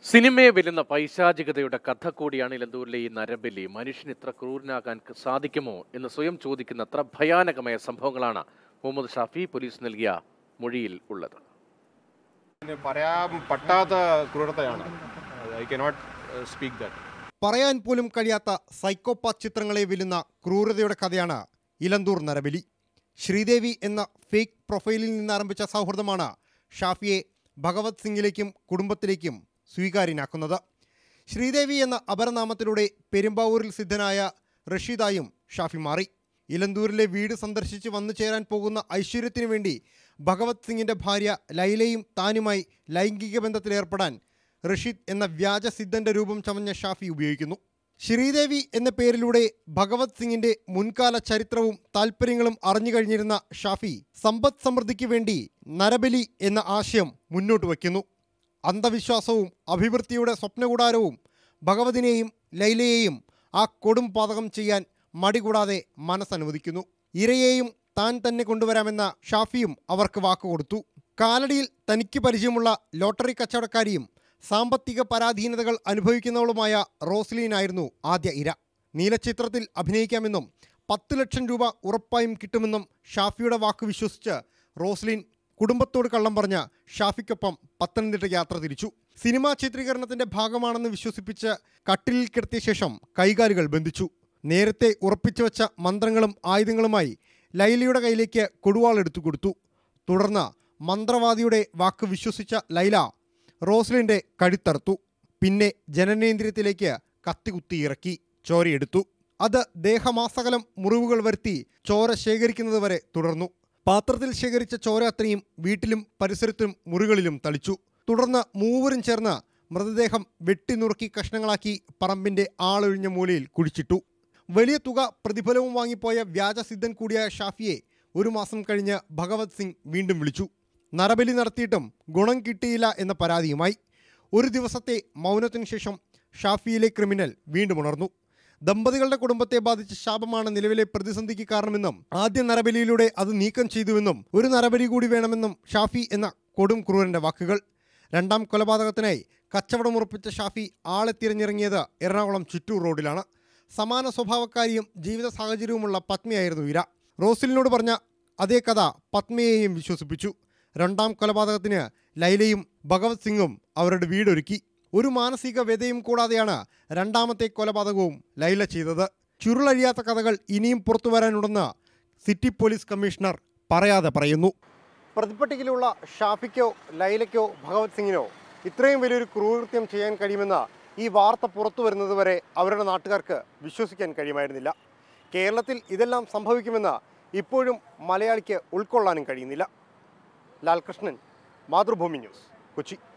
സിനിമയെ വെല്ലുന്ന പൈശാചികതയുടെ കഥ കൂടിയാണ് ഇലന്തൂരിലെ ഈ നരബലി മനുഷ്യൻ ഇത്ര ക്രൂരനാകാൻ ക- സാധിക്കുമോ എന്ന് സ്വയം ചോദിക്കുന്ന അത്ര ഭയാനകമായ സംഭവങ്ങളാണ് മുഹമ്മദ് ഷാഫി പോലീസ് നൽകിയ മൊഴിയിൽ ഉള്ളത് പിന്നെ പറയാൻ പറ്റാത്ത ക്രൂരതയാണ് ഐ കനോട്ട് സ്പീക്ക് ദാറ്റ് പറയാൻ പോലും കഴിയാത്ത സൈക്കോപാത്ത് ചിത്രങ്ങളെ വെല്ലുന്ന ക്രൂരതയുടെ കഥയാണ് ഇലന്തൂർ നരബലി ശ്രീദേവി എന്ന ഫേക്ക് പ്രൊഫൈലിൽ നിന്ന് ആരംഭിച്ച സൗഹൃദമാണ് ഷാഫിയെ ഭഗവത് സിംഗിലേക്കും കുടുംബത്തിലേക്കും സ്വീകാര്യനാക്കുന്നത് ശ്രീദേവി എന്ന അപരനാമത്തിലൂടെ പെരുമ്പാവൂരിൽ സിദ്ധനായ റഷീദായും ഷാഫി മാറി ഇലന്തൂരിലെ വീട് സന്ദർശിച്ച് വന്നു ചേരാൻ പോകുന്ന ഐശ്വര്യത്തിനു വേണ്ടി ഭഗവത് സിംഗിന്റെ ഭാര്യ ലൈലയും താനുമായി ലൈംഗിക ബന്ധത്തിലേർപ്പെടാൻ റഷീദ് എന്ന വ്യാജ സിദ്ധന്റെ രൂപം ചമഞ്ഞ ഷാഫി ഉപയോഗിക്കുന്നു ശ്രീദേവി എന്ന പേരിലൂടെ ഭഗവത് സിംഗിന്റെ മുൻകാല ചരിത്രവും താല്പര്യങ്ങളും അറിഞ്ഞു കഴിഞ്ഞിരുന്ന ഷാഫി സമ്പദ് സമൃദ്ധിക്ക് വേണ്ടി നരബലി എന്ന ആശയം മുന്നോട്ട് വയ്ക്കുന്നു അന്ധവിശ്വാസവും അഭിവൃദ്ധിയുടെ സ്വപ്നകൂടാരവും ഭഗവതിനെയും ലൈലയെയും ആ കൊടും പാതകം ചെയ്യാൻ മടികൂടാതെ മനസ്സനുവദിക്കുന്നു ഇരയെയും താൻ തന്നെ കൊണ്ടുവരാമെന്ന ഷാഫിയും അവർക്ക് വാക്കുകൊടുത്തു കാലടിയിൽ തനിക്ക് പരിചയമുള്ള ലോട്ടറി കച്ചവടക്കാരിയും സാമ്പത്തിക പരാധീനതകൾ അനുഭവിക്കുന്നവളുമായ റോസ്ലീനായിരുന്നു ആദ്യ ഇര നീലച്ചിത്രത്തിൽ അഭിനയിക്കാമെന്നും പത്ത് ലക്ഷം രൂപ ഉറപ്പായും കിട്ടുമെന്നും ഷാഫിയുടെ വാക്ക് വിശ്വസിച്ച് റോസ്ലിൻ കുടുംബത്തോട് കള്ളം പറഞ്ഞ ഷാഫിക്കൊപ്പം പത്തനംതിട്ട യാത്ര തിരിച്ചു സിനിമാ ചിത്രീകരണത്തിന്റെ ഭാഗമാണെന്ന് വിശ്വസിപ്പിച്ച് കട്ടിലിൽ കിടത്തിയ ശേഷം കൈകാലുകൾ ബന്ധിച്ചു നേരത്തെ ഉറപ്പിച്ചു വെച്ച മന്ത്രങ്ങളും ആയുധങ്ങളുമായി ലൈലയുടെ കയ്യിലേക്ക് കൊടുവാൾ എടുത്തു കൊടുത്തു തുടർന്ന് മന്ത്രവാദിയുടെ വാക്ക് വിശ്വസിച്ച ലൈല റോസ്ലിൻ്റെ കഴുത്തറുത്തു പിന്നെ ജനനേന്ദ്രിയത്തിലേക്ക് കത്തികുത്തി ഇറക്കി ചോരയെടുത്തു അത് ദേഹമാസകലം മുറിവുകൾ വരുത്തി ചോര ശേഖരിക്കുന്നത് വരെ തുടർന്നു പാത്രത്തിൽ ശേഖരിച്ച ചോര അത്രയും വീട്ടിലും പരിസരത്തും മുറികളിലും തളിച്ചു തുടർന്ന് മൂവരും ചേർന്ന് മൃതദേഹം വെട്ടിനുറുക്കി കഷ്ണങ്ങളാക്കി പറമ്പിന്റെ ആളൊഴിഞ്ഞ മൂലയിൽ കുഴിച്ചിട്ടു വലിയ തുക പ്രതിഫലവും വാങ്ങിപ്പോയ വ്യാജസിദ്ധൻ കൂടിയായ ഷാഫിയെ ഒരു മാസം കഴിഞ്ഞ് ഭഗവത് സിംഗ് വീണ്ടും വിളിച്ചു നരബലി നടത്തിയിട്ടും ഗുണം കിട്ടിയില്ല എന്ന പരാതിയുമായി ഒരു ദിവസത്തെ മൗനത്തിനു ശേഷം ഷാഫിയിലെ ക്രിമിനൽ വീണ്ടും ഉണർന്നു ദമ്പതികളുടെ കുടുംബത്തെ ബാധിച്ച ശാപമാണ് നിലവിലെ പ്രതിസന്ധിക്ക് കാരണമെന്നും ആദ്യ നരബലിയിലൂടെ അത് നീക്കം ചെയ്തുവെന്നും ഒരു നരബലി കൂടി വേണമെന്നും ഷാഫി എന്ന കൊടും ക്രൂരന്റെ വാക്കുകൾ രണ്ടാം കൊലപാതകത്തിനായി കച്ചവടമുറപ്പിച്ച ഷാഫി ആളെ തിരഞ്ഞിറങ്ങിയത് എറണാകുളം ചുറ്റൂർ റോഡിലാണ് സമാന സ്വഭാവക്കാരിയും ജീവിത സാഹചര്യവുമുള്ള പത്മയായിരുന്നു ഇര റോസിലിനോട് പറഞ്ഞ അതേ കഥ പത്മയെയും വിശ്വസിപ്പിച്ചു രണ്ടാം കൊലപാതകത്തിന് ലൈലയും ഭഗവത് സിംഗും അവരുടെ വീടൊരുക്കി ഒരു മാനസിക വ്യതയും കൂടാതെയാണ് രണ്ടാമത്തെ കൊലപാതകവും ലൈല ചെയ്തത് ചുരുളഴിയാത്ത കഥകൾ ഇനിയും പുറത്തു വരാനുണ്ടെന്ന് സിറ്റി പോലീസ് കമ്മീഷണർ പറയാതെ പറയുന്നു പ്രതിപ്പട്ടികയിലുള്ള ഷാഫിക്കോ ലൈലയ്ക്കോ ഭഗവത് സിംഗിനോ ഇത്രയും വലിയൊരു ക്രൂരകൃത്യം ചെയ്യാൻ കഴിയുമെന്ന് ഈ വാർത്ത പുറത്തു വരുന്നതുവരെ അവരുടെ നാട്ടുകാർക്ക് വിശ്വസിക്കാൻ കഴിയുമായിരുന്നില്ല കേരളത്തിൽ ഇതെല്ലാം സംഭവിക്കുമെന്ന് ഇപ്പോഴും മലയാളിക്ക് ഉൾക്കൊള്ളാനും കഴിയുന്നില്ല ലാൽകൃഷ്ണൻ മാതൃഭൂമി ന്യൂസ് കൊച്ചി